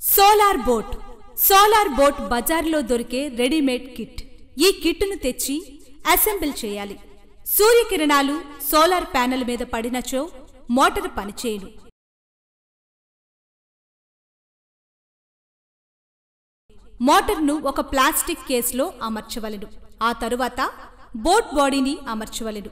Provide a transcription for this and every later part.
solar boat solar boat బజార్లో దొరికే readymade kit ఈ కిట్టును తెచ్చి అసెంబుల్ చేయాలి సూర్యకిరణాలు సోలార్ ప్యానెల్ మీద పడినచో మోటార్ పనిచేయను మోటార్ను ఒక ప్లాస్టిక్ కేసులో అమర్చవలెను ఆ తరువాత బోట్ బాడీని అమర్చవలెను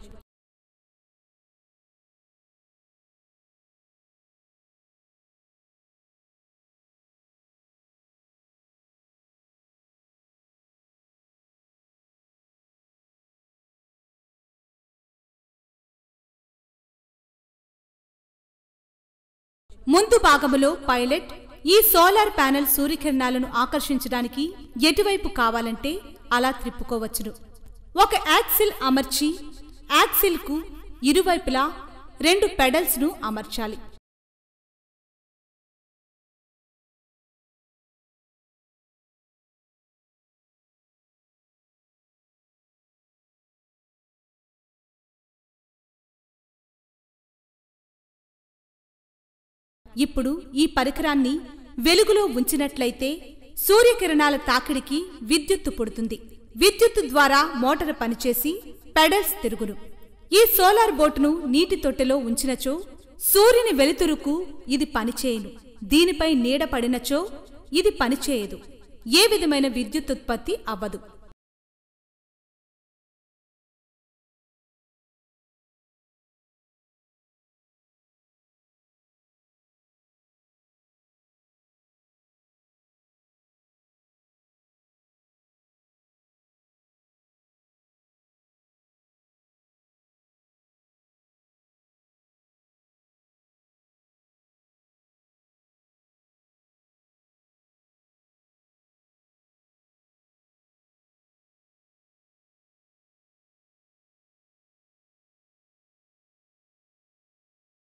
ముందు భాగములో పైలట్ ఈ సోలార్ ప్యానెల్ సూర్యకిరణాలను ఆకర్షించడానికి ఎటువైపు కావాలంటే అలా త్రిప్పుకోవచ్చును ఒక యాక్సిల్ అమర్చి యాక్సిల్కు ఇరువైపులా రెండు పెడల్స్ను అమర్చాలి ఇప్పుడు ఈ పరికరాన్ని వెలుగులో ఉంచినట్లయితే సూర్యకిరణాల తాకిడికి విద్యుత్తు పుడుతుంది విద్యుత్తు ద్వారా మోటార్ పనిచేసి పెడల్స్ తిరుగును ఈ సోలార్ బోటును నీటి తొట్టెలో ఉంచినచో సూర్యుని వెలుతురుకు ఇది పనిచేయను దీనిపై నీడ పడినచో ఇది పనిచేయదు ఏ విధమైన విద్యుత్ ఉత్పత్తి అవ్వదు